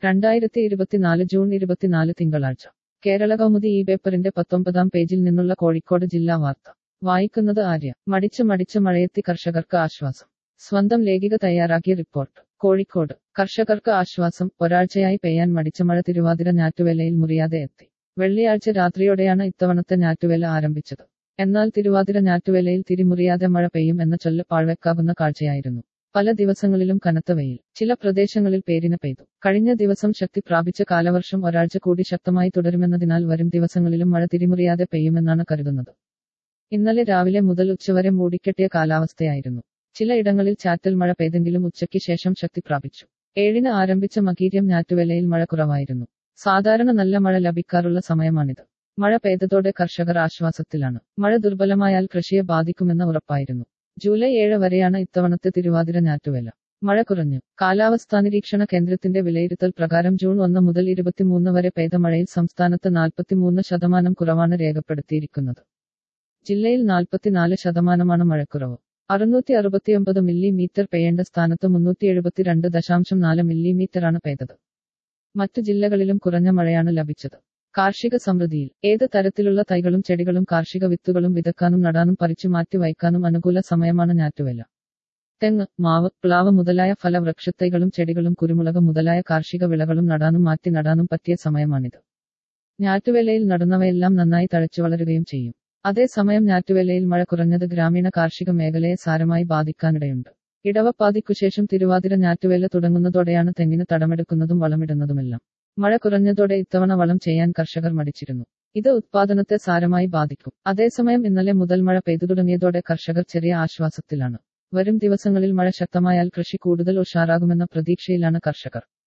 രണ്ടായിരത്തി ഇരുപത്തിനാല് ജൂൺ ഇരുപത്തിനാല് തിങ്കളാഴ്ച കേരള കൗമുദി ഈ പേപ്പറിന്റെ പത്തൊമ്പതാം പേജിൽ നിന്നുള്ള കോഴിക്കോട് ജില്ലാ വാർത്ത വായിക്കുന്നത് ആര്യ മടിച്ച് മടിച്ച് മഴയെത്തി കർഷകർക്ക് ആശ്വാസം സ്വന്തം ലേഖിക തയ്യാറാക്കിയ റിപ്പോർട്ട് കോഴിക്കോട് കർഷകർക്ക് ആശ്വാസം ഒരാഴ്ചയായി പെയ്യാൻ മടിച്ച മഴ തിരുവാതിര ഞാറ്റുവേലയിൽ മുറിയാതെ എത്തി വെള്ളിയാഴ്ച രാത്രിയോടെയാണ് ഇത്തവണത്തെ ഞാറ്റുവേല ആരംഭിച്ചത് എന്നാൽ തിരുവാതിര ഞാറ്റുവേലയിൽ തിരിമുറിയാതെ മഴ പെയ്യും എന്ന ചൊല്ല് പാഴ്വെക്കാവുന്ന കാഴ്ചയായിരുന്നു പല ദിവസങ്ങളിലും കനത്ത വെയിൽ ചില പ്രദേശങ്ങളിൽ പേരിന് പെയ്തു കഴിഞ്ഞ ദിവസം ശക്തി പ്രാപിച്ച കാലവർഷം ഒരാഴ്ച കൂടി ശക്തമായി തുടരുമെന്നതിനാൽ വരും ദിവസങ്ങളിലും മഴ തിരിമുറിയാതെ പെയ്യുമെന്നാണ് കരുതുന്നത് ഇന്നലെ രാവിലെ മുതൽ ഉച്ചവരെ മൂടിക്കെട്ടിയ കാലാവസ്ഥയായിരുന്നു ചിലയിടങ്ങളിൽ ചാറ്റൽ മഴ പെയ്തെങ്കിലും ഉച്ചയ്ക്ക് ശേഷം ശക്തി പ്രാപിച്ചു ഏഴിന് ആരംഭിച്ച മകീര്യം ഞാറ്റുവേലയിൽ മഴ കുറവായിരുന്നു സാധാരണ നല്ല മഴ ലഭിക്കാറുള്ള സമയമാണിത് മഴ പെയ്തതോടെ കർഷകർ ആശ്വാസത്തിലാണ് മഴ ദുർബലമായാൽ കൃഷിയെ ബാധിക്കുമെന്ന് ഉറപ്പായിരുന്നു ജൂലൈ ഏഴ് വരെയാണ് ഇത്തവണത്തെ തിരുവാതിര ഞാറ്റുവേല മഴ കുറഞ്ഞു കാലാവസ്ഥാ നിരീക്ഷണ കേന്ദ്രത്തിന്റെ വിലയിരുത്തൽ പ്രകാരം ജൂൺ ഒന്ന് മുതൽ ഇരുപത്തിമൂന്ന് വരെ പെയ്ത മഴയിൽ സംസ്ഥാനത്ത് നാൽപ്പത്തിമൂന്ന് ശതമാനം കുറവാണ് രേഖപ്പെടുത്തിയിരിക്കുന്നത് ജില്ലയിൽ നാൽപ്പത്തിനാല് ശതമാനമാണ് മഴക്കുറവ് അറുന്നൂറ്റി അറുപത്തിയൊമ്പത് മില്ലിമീറ്റർ പെയ്യേണ്ട സ്ഥാനത്ത് മുന്നൂറ്റി എഴുപത്തിരണ്ട് ദശാംശം നാല് മില്ലിമീറ്ററാണ് പെയ്തത് മറ്റു ജില്ലകളിലും കുറഞ്ഞ മഴയാണ് ലഭിച്ചത് കാർഷിക സമൃദ്ധിയിൽ ഏത് തരത്തിലുള്ള തൈകളും ചെടികളും കാർഷിക വിത്തുകളും വിതക്കാനും നടാനും പറിച്ചു മാറ്റി വയ്ക്കാനും അനുകൂല സമയമാണ് ഞാറ്റുവേല തെങ്ങ് മാവ് പ്ലാവ് മുതലായ ഫലവൃക്ഷത്തൈകളും ചെടികളും കുരുമുളക് മുതലായ കാർഷിക വിളകളും നടാനും മാറ്റി നടാനും പറ്റിയ സമയമാണിത് ഞാറ്റുവേലയിൽ നടുന്നവയെല്ലാം നന്നായി തഴച്ചു വളരുകയും ചെയ്യും അതേസമയം ഞാറ്റുവേലയിൽ മഴ കുറഞ്ഞത് ഗ്രാമീണ കാർഷിക മേഖലയെ സാരമായി ബാധിക്കാനിടയുണ്ട് ഇടവപ്പാതിക്കുശേഷം തിരുവാതിര ഞാറ്റുവേല തുടങ്ങുന്നതോടെയാണ് തെങ്ങിന് തടമെടുക്കുന്നതും വളമിടുന്നതുമെല്ലാം മഴ കുറഞ്ഞതോടെ ഇത്തവണ വളം ചെയ്യാൻ കർഷകർ മടിച്ചിരുന്നു ഇത് ഉത്പാദനത്തെ സാരമായി ബാധിക്കും അതേസമയം ഇന്നലെ മുതൽ മഴ പെയ്തു തുടങ്ങിയതോടെ കർഷകർ ചെറിയ ആശ്വാസത്തിലാണ് വരും ദിവസങ്ങളിൽ മഴ ശക്തമായാൽ കൃഷി കൂടുതൽ ഉഷാറാകുമെന്ന പ്രതീക്ഷയിലാണ് കർഷകർ